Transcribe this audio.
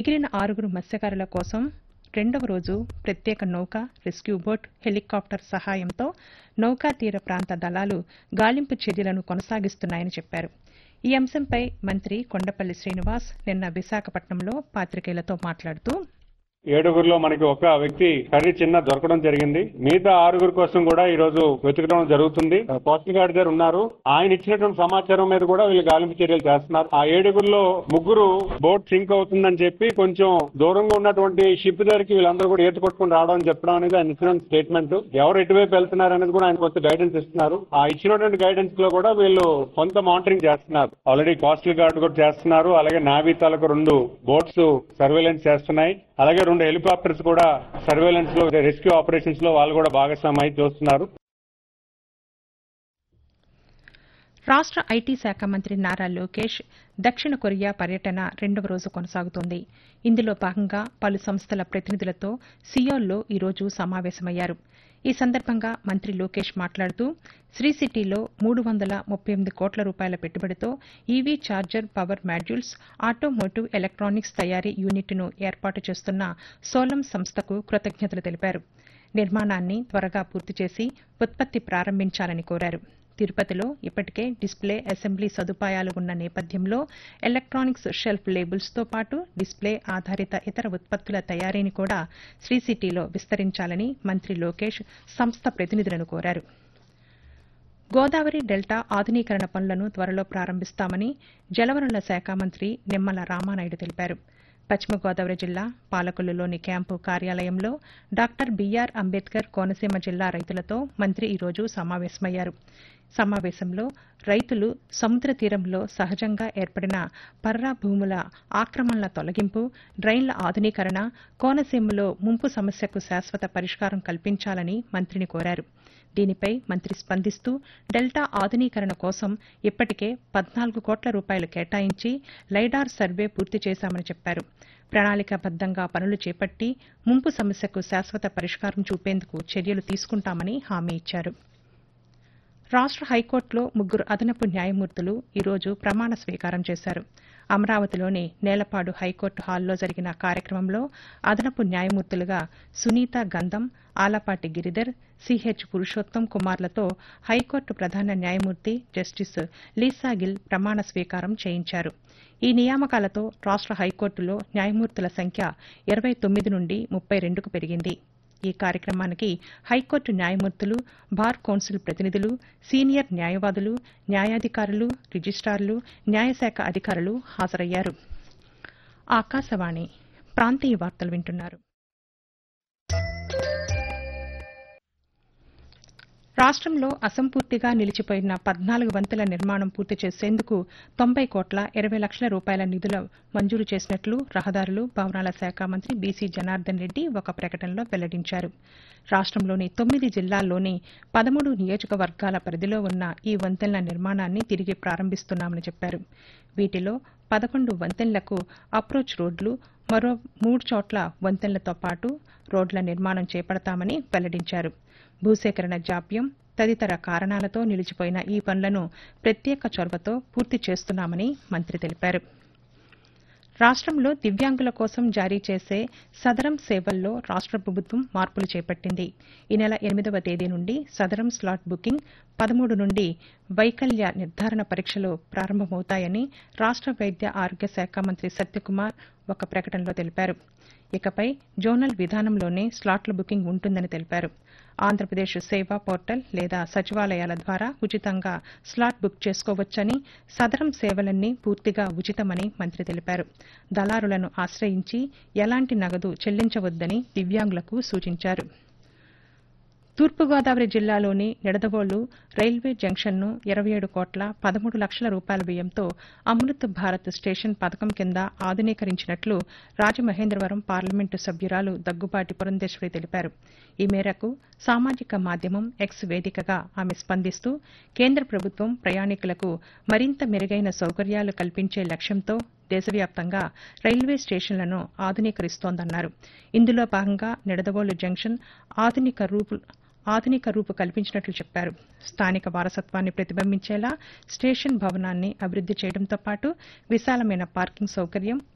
మిగిలిన ఆరుగురు మత్స్యకారుల కోసం రెండవ రోజు ప్రత్యేక నౌక రెస్క్యూ బోట్ హెలికాప్టర్ సహాయంతో నౌకా తీర ప్రాంత దళాలు గాలింపు చర్యలను కొనసాగిస్తున్నాయని చెప్పారు ఈ అంశంపై మంత్రి కొండపల్లి శ్రీనివాస్ నిన్న విశాఖపట్నంలో పాతికేయులతో మాట్లాడుతూ ఏడుగురిలో మనకి ఒక వ్యక్తి కర్రీ చిన్న దొరకడం జరిగింది మిగతా ఆరుగురు కోసం కూడా ఈ రోజు వెతకడం జరుగుతుంది కోస్టల్ గార్డ్ గారు ఉన్నారు ఆయన ఇచ్చినటువంటి సమాచారం మీద కూడా వీళ్ళు గాలింపు చర్యలు చేస్తున్నారు ఆ ఏడుగురిలో ముగ్గురు బోట్ సింక్ అవుతుందని చెప్పి కొంచెం దూరంగా ఉన్నటువంటి షిప్ దగ్గరికి వీళ్ళందరూ కూడా ఈత కొట్టుకుని రావడం అని చెప్పడం అనేది ఆయన ఇచ్చిన స్టేట్మెంట్ ఎవరు ఎటువైపు వెళ్తున్నారు అనేది కూడా ఆయన కొంత గైడెన్స్ ఇస్తున్నారు ఆ ఇచ్చినటువంటి గైడెన్స్ లో కూడా వీళ్ళు కొంత మానిటరింగ్ చేస్తున్నారు ఆల్రెడీ కోస్టల్ గార్డ్ కూడా చేస్తున్నారు అలాగే నావీ తాలూకు రెండు బోట్స్ సర్వేలెన్స్ చేస్తున్నాయి అలాగే రెండు హెలికాప్టర్స్ కూడా సర్వేలెన్స్ లో రెస్క్యూ ఆపరేషన్స్ లో వాళ్ళు కూడా భాగస్వామ్యం చూస్తున్నారు రాష్ట్ర ఐటీ శాఖ మంత్రి నారా లోకేష్ దక్షిణ కొరియా పర్యటన రెండవ రోజు కొనసాగుతోంది ఇందులో భాగంగా పలు సంస్థల ప్రతినిధులతో సియోల్లో ఈరోజు సమావేశమయ్యారు ఈ సందర్భంగా మంత్రి లోకేష్ మాట్లాడుతూ శ్రీ సిటీలో మూడు వందల ముప్పై ఎనిమిది కోట్ల రూపాయల పెట్టుబడితో EV charger power modules automotive electronics తయారీ యూనిట్ను ఏర్పాటు చేస్తున్న సోలం సంస్థకు కృతజ్ఞతలు తెలిపారు నిర్మాణాన్ని త్వరగా పూర్తి చేసి ఉత్పత్తి ప్రారంభించాలని కోరారు తిరుపతిలో ఇప్పటికే డిస్ప్లే అసెంబ్లీ సదుపాయాలు ఉన్న నేపథ్యంలో ఎలక్ట్రానిక్స్ షెల్ఫ్ లేబుల్స్తో పాటు డిస్ప్లే ఆధారిత ఇతర ఉత్పత్తుల తయారీని కూడా శ్రీ సిటీలో విస్తరించాలని మంత్రి లోకేష్ సంస్థ ప్రతినిధులను కోరారు గోదావరి డెల్టా ఆధునీకరణ పనులను త్వరలో ప్రారంభిస్తామని జలవనరుల శాఖ మంత్రి నిమ్మల రామానాయుడు తెలిపారు పశ్చిమ గోదావరి జిల్లా పాలకొల్లులోని క్యాంపు కార్యాలయంలో డాక్టర్ బీఆర్ అంబేద్కర్ కోనసీమ జిల్లా రైతులతో మంత్రి ఈరోజు సమావేశమయ్యారు సమావేశంలో రైతులు సముద్ర తీరంలో సహజంగా ఏర్పడిన పర్రా భూముల ఆక్రమణల తొలగింపు డ్రైన్ల ఆధునీకరణ కోనసీమలో ముంపు సమస్యకు శాశ్వత పరిష్కారం కల్పించాలని మంత్రిని కోరారు దీనిపై మంత్రి స్పందిస్తూ డెల్టా ఆధునీకరణ కోసం ఇప్పటికే పద్నాలుగు కోట్ల రూపాయలు కేటాయించి లైడార్ సర్వే పూర్తి చేశామని చెప్పారు ప్రణాళికాబద్దంగా పనులు చేపట్టి ముంపు సమస్యకు శాశ్వత పరిష్కారం చూపేందుకు చర్యలు తీసుకుంటామని హామీ ఇచ్చారు రాష్ట్ర హైకోర్టులో ముగ్గురు అదనపు న్యాయమూర్తులు ఈరోజు ప్రమాణ స్వీకారం చేశారు అమరావతిలోని నేలపాడు హైకోర్టు హాల్లో జరిగిన కార్యక్రమంలో అదనపు న్యాయమూర్తులుగా సునీత గంధం ఆలపాటి గిరిధర్ సిహెచ్ పురుషోత్తం కుమార్లతో హైకోర్టు ప్రధాన న్యాయమూర్తి జస్టిస్ లీసాగిల్ ప్రమాణ స్వీకారం చేయించారు ఈ నియామకాలతో రాష్ట్ర హైకోర్టులో న్యాయమూర్తుల సంఖ్య ఇరవై తొమ్మిది నుండి ముప్పై రెండుకు పెరిగింది ఈ కార్యక్రమానికి హైకోర్టు న్యాయమూర్తులు బార్ కౌన్సిల్ ప్రతినిధులు సీనియర్ న్యాయవాదులు న్యాయాధికారులు రిజిస్ట్రార్లు న్యాయశాఖ అధికారులు హాజరయ్యారు ఆకాశవాణి ప్రాంతీయ వార్తలు వింటున్నారు రాష్ట్రంలో అసంపూర్తిగా నిలిచిపోయిన పద్నాలుగు వంతుల నిర్మాణం పూర్తి చేసేందుకు తొంభై కోట్ల ఇరవై లక్షల రూపాయల నిధుల మంజూరు చేసినట్లు రహదారులు భవనాల శాఖ మంత్రి బీసీ జనార్దన్ రెడ్డి ఒక ప్రకటనలో వెల్లడించారు రాష్ట్రంలోని తొమ్మిది జిల్లాల్లోని పదమూడు నియోజకవర్గాల పరిధిలో ఉన్న ఈ వంతెనల నిర్మాణాన్ని తిరిగి ప్రారంభిస్తున్నామని చెప్పారు వీటిలో పదకొండు వంతెనలకు అప్రోచ్ రోడ్లు మరో మూడు చోట్ల వంతెనలతో పాటు రోడ్ల నిర్మాణం చేపడతామని వెల్లడించారు భూసేకరణ జాప్యం తదితర కారణాలతో నిలిచిపోయిన ఈ పనులను ప్రత్యేక చొరవతో పూర్తి చేస్తున్నామని మంత్రి తెలిపారు రాష్ట్రంలో దివ్యాంగుల కోసం జారీ చేసే సదరం సేవల్లో రాష్ట్ర ప్రభుత్వం మార్పులు చేపట్టింది ఈ నెల ఎనిమిదవ తేదీ నుండి సదరం స్లాట్ బుకింగ్ పదమూడు నుండి వైకల్య నిర్ధారణ పరీక్షలు ప్రారంభమవుతాయని రాష్ట్ర వైద్య ఆరోగ్య శాఖ మంత్రి సత్యకుమార్ ఒక ప్రకటనలో తెలిపారు ఇకపై జోనల్ విధానంలోనే స్లాట్ల బుకింగ్ ఉంటుందని తెలిపారు ఆంధ్రప్రదేశ్ సేవా పోర్టల్ లేదా సచివాలయాల ద్వారా ఉచితంగా స్లాట్ బుక్ చేసుకోవచ్చని సదరం సేవలన్నీ పూర్తిగా ఉచితమని మంత్రి తెలిపారు దళారులను ఆశ్రయించి ఎలాంటి నగదు చెల్లించవద్దని దివ్యాంగులకు సూచించారు తూర్పుగోదావరి జిల్లాలోని నిడదవోలు రైల్వే జంక్షన్ను ఇరవై ఏడు కోట్ల పదమూడు లక్షల రూపాయల వ్యయంతో అమృత్ భారత్ స్టేషన్ పథకం కింద ఆధునీకరించినట్లు రాజమహేంద్రవరం పార్లమెంటు సభ్యురాలు దగ్గుబాటి పురంధేశ్వరి తెలిపారు ఈ మేరకు సామాజిక మాధ్యమం ఎక్స్ వేదికగా ఆమె స్పందిస్తూ కేంద్ర ప్రభుత్వం ప్రయాణికులకు మరింత మెరుగైన సౌకర్యాలు కల్పించే లక్ష్యంతో దేశవ్యాప్తంగా రైల్వే స్టేషన్లను ఆధునీకరిస్తోందన్నారు ఇందులో భాగంగా నిడదవోలు జంక్షన్ ఆధునిక రూపు ఆధునిక రూపు కల్పించినట్లు చెప్పారు స్థానిక వారసత్వాన్ని ప్రతిబింబించేలా స్టేషన్ భవనాన్ని అభివృద్ది చేయడంతో పాటు విశాలమైన పార్కింగ్ సౌకర్యం